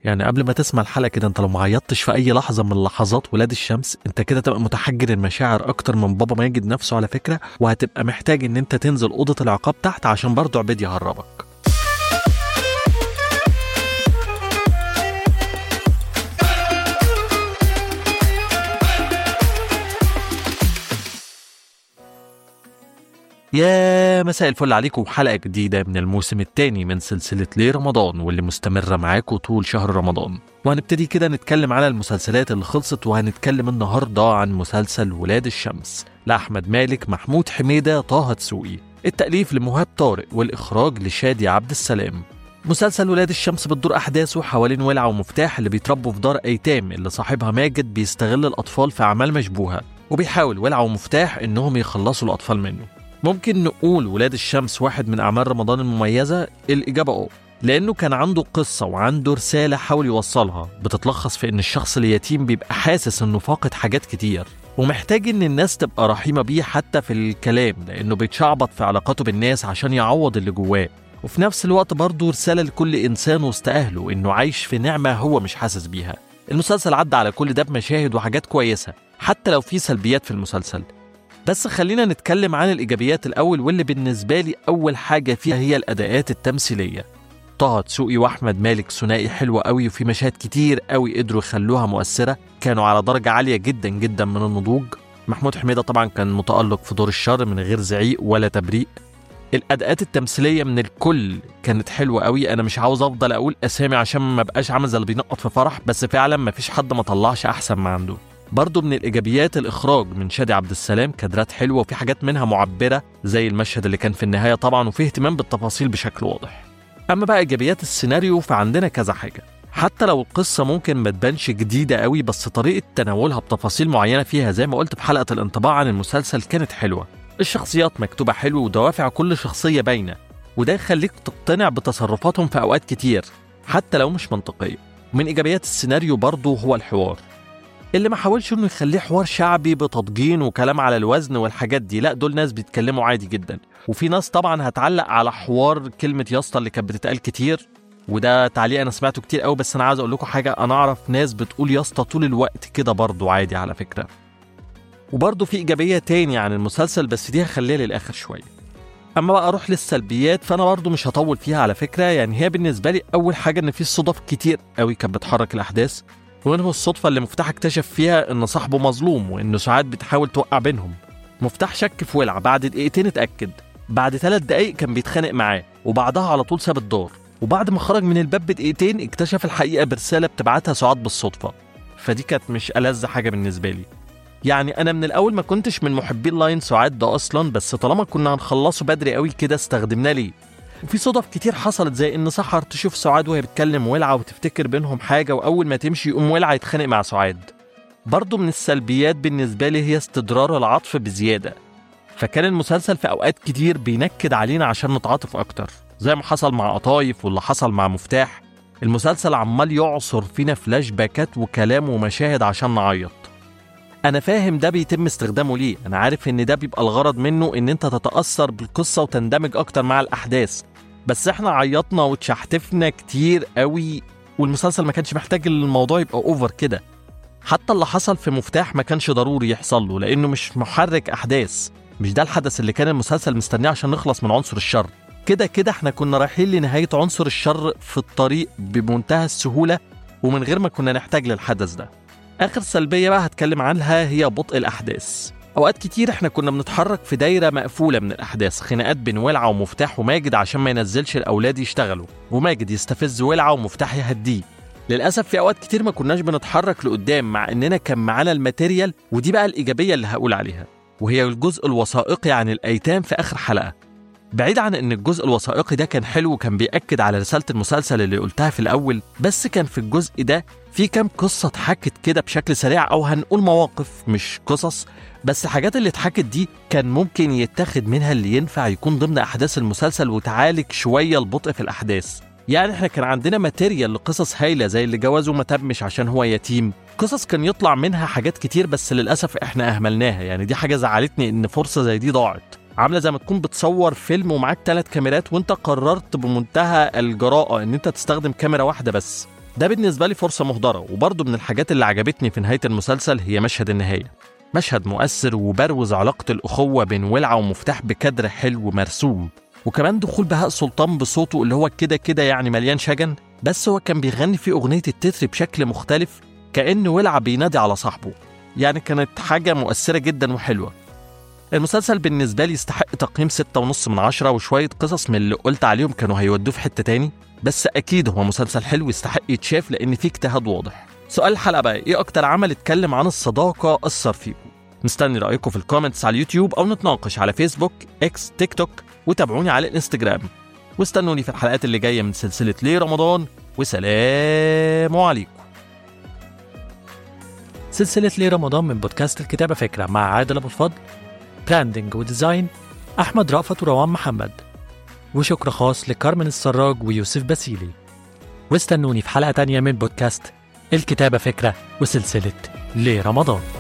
يعني قبل ما تسمع الحلقه كده انت لو ما عيطتش في اي لحظه من لحظات ولاد الشمس انت كده تبقى متحجر المشاعر اكتر من بابا ماجد نفسه على فكره وهتبقى محتاج ان انت تنزل اوضه العقاب تحت عشان برضه عبيد يهربك يا مساء الفل عليكم حلقة جديدة من الموسم الثاني من سلسلة ليه رمضان واللي مستمرة معاكم طول شهر رمضان وهنبتدي كده نتكلم على المسلسلات اللي خلصت وهنتكلم النهاردة عن مسلسل ولاد الشمس لأحمد مالك محمود حميدة طه دسوقي التأليف لمهاب طارق والإخراج لشادي عبد السلام مسلسل ولاد الشمس بتدور أحداثه حوالين ولع ومفتاح اللي بيتربوا في دار أيتام اللي صاحبها ماجد بيستغل الأطفال في أعمال مشبوهة وبيحاول ولع ومفتاح إنهم يخلصوا الأطفال منه ممكن نقول ولاد الشمس واحد من أعمال رمضان المميزة الإجابة أه لأنه كان عنده قصة وعنده رسالة حاول يوصلها بتتلخص في إن الشخص اليتيم بيبقى حاسس إنه فاقد حاجات كتير ومحتاج إن الناس تبقى رحيمة بيه حتى في الكلام لأنه بيتشعبط في علاقاته بالناس عشان يعوض اللي جواه وفي نفس الوقت برضه رسالة لكل إنسان وسط أهله إنه عايش في نعمة هو مش حاسس بيها المسلسل عدى على كل ده بمشاهد وحاجات كويسة حتى لو في سلبيات في المسلسل بس خلينا نتكلم عن الإيجابيات الأول واللي بالنسبة لي أول حاجة فيها هي الأداءات التمثيلية طه دسوقي وأحمد مالك ثنائي حلو قوي وفي مشاهد كتير قوي قدروا يخلوها مؤثرة كانوا على درجة عالية جدا جدا من النضوج محمود حميدة طبعا كان متألق في دور الشر من غير زعيق ولا تبريق الأداءات التمثيلية من الكل كانت حلوة قوي أنا مش عاوز أفضل أقول أسامي عشان ما بقاش عامل زي اللي بينقط في فرح بس فعلا ما فيش حد ما طلعش أحسن ما عنده برضه من الإيجابيات الإخراج من شادي عبد السلام كادرات حلوة وفي حاجات منها معبرة زي المشهد اللي كان في النهاية طبعا وفيه اهتمام بالتفاصيل بشكل واضح أما بقى إيجابيات السيناريو فعندنا كذا حاجة حتى لو القصة ممكن ما تبانش جديدة قوي بس طريقة تناولها بتفاصيل معينة فيها زي ما قلت في حلقة الانطباع عن المسلسل كانت حلوة الشخصيات مكتوبة حلو ودوافع كل شخصية باينة وده يخليك تقتنع بتصرفاتهم في أوقات كتير حتى لو مش منطقية من إيجابيات السيناريو برضه هو الحوار اللي ما حاولش انه يخليه حوار شعبي بتضجين وكلام على الوزن والحاجات دي لا دول ناس بيتكلموا عادي جدا وفي ناس طبعا هتعلق على حوار كلمه ياسطا اللي كانت بتتقال كتير وده تعليق انا سمعته كتير قوي بس انا عايز اقول لكم حاجه انا اعرف ناس بتقول ياسطا طول الوقت كده برضه عادي على فكره وبرضه في ايجابيه تاني عن المسلسل بس دي هخليها للاخر شويه اما بقى اروح للسلبيات فانا برضه مش هطول فيها على فكره يعني هي بالنسبه لي اول حاجه ان في صدف كتير قوي كانت بتحرك الاحداث ومنهم الصدفة اللي مفتاح اكتشف فيها إن صاحبه مظلوم وإنه ساعات بتحاول توقع بينهم. مفتاح شك في ولع بعد دقيقتين اتأكد. بعد ثلاث دقايق كان بيتخانق معاه وبعدها على طول ساب الدار. وبعد ما خرج من الباب بدقيقتين اكتشف الحقيقة برسالة بتبعتها سعاد بالصدفة. فدي كانت مش ألذ حاجة بالنسبة لي. يعني أنا من الأول ما كنتش من محبين لاين سعاد ده أصلا بس طالما كنا هنخلصه بدري قوي كده استخدمناه ليه؟ وفي صدف كتير حصلت زي ان سحر تشوف سعاد وهي بتكلم ولعه وتفتكر بينهم حاجه واول ما تمشي يقوم ولعه يتخانق مع سعاد برضه من السلبيات بالنسبه لي هي استدرار العطف بزياده فكان المسلسل في اوقات كتير بينكد علينا عشان نتعاطف اكتر زي ما حصل مع قطايف واللي حصل مع مفتاح المسلسل عمال يعصر فينا فلاش باكات وكلام ومشاهد عشان نعيط انا فاهم ده بيتم استخدامه ليه انا عارف ان ده بيبقى الغرض منه ان انت تتاثر بالقصه وتندمج اكتر مع الاحداث بس احنا عيطنا واتشحتفنا كتير قوي والمسلسل ما كانش محتاج الموضوع يبقى اوفر كده حتى اللي حصل في مفتاح ما كانش ضروري يحصل له لانه مش محرك احداث مش ده الحدث اللي كان المسلسل مستنيه عشان نخلص من عنصر الشر كده كده احنا كنا رايحين لنهايه عنصر الشر في الطريق بمنتهى السهوله ومن غير ما كنا نحتاج للحدث ده اخر سلبيه بقى هتكلم عنها هي بطء الاحداث اوقات كتير احنا كنا بنتحرك في دايره مقفوله من الاحداث خناقات بين ولعه ومفتاح وماجد عشان ما ينزلش الاولاد يشتغلوا وماجد يستفز ولعه ومفتاح يهديه للاسف في اوقات كتير ما كناش بنتحرك لقدام مع اننا كان معانا الماتيريال ودي بقى الايجابيه اللي هقول عليها وهي الجزء الوثائقي عن الايتام في اخر حلقه بعيد عن ان الجزء الوثائقي ده كان حلو وكان بيأكد على رسالة المسلسل اللي قلتها في الأول بس كان في الجزء ده في كام قصة اتحكت كده بشكل سريع أو هنقول مواقف مش قصص بس الحاجات اللي اتحكت دي كان ممكن يتاخد منها اللي ينفع يكون ضمن أحداث المسلسل وتعالج شوية البطء في الأحداث يعني احنا كان عندنا ماتيريال لقصص هايلة زي اللي جوازه ما تمش عشان هو يتيم قصص كان يطلع منها حاجات كتير بس للأسف احنا أهملناها يعني دي حاجة زعلتني إن فرصة زي دي ضاعت عامله زي ما تكون بتصور فيلم ومعاك ثلاث كاميرات وانت قررت بمنتهى الجراءه ان انت تستخدم كاميرا واحده بس ده بالنسبة لي فرصة مهدرة وبرضه من الحاجات اللي عجبتني في نهاية المسلسل هي مشهد النهاية مشهد مؤثر وبروز علاقة الأخوة بين ولعة ومفتاح بكادر حلو مرسوم وكمان دخول بهاء سلطان بصوته اللي هو كده كده يعني مليان شجن بس هو كان بيغني في أغنية التتر بشكل مختلف كأن ولعة بينادي على صاحبه يعني كانت حاجة مؤثرة جدا وحلوة المسلسل بالنسبة لي يستحق تقييم ستة ونص من عشرة وشوية قصص من اللي قلت عليهم كانوا هيودوه في حتة تاني بس أكيد هو مسلسل حلو يستحق يتشاف لأن فيه اجتهاد واضح سؤال الحلقة بقى إيه أكتر عمل اتكلم عن الصداقة أثر فيكم مستني رأيكم في الكومنتس على اليوتيوب أو نتناقش على فيسبوك إكس تيك توك وتابعوني على الانستجرام واستنوني في الحلقات اللي جاية من سلسلة ليه رمضان وسلام عليكم سلسلة ليه رمضان من بودكاست الكتابة فكرة مع عادل أبو الفضل براندنج وديزاين أحمد رأفت وروان محمد وشكر خاص لكارمن السراج ويوسف باسيلي واستنوني في حلقة تانية من بودكاست الكتابة فكرة وسلسلة ليه رمضان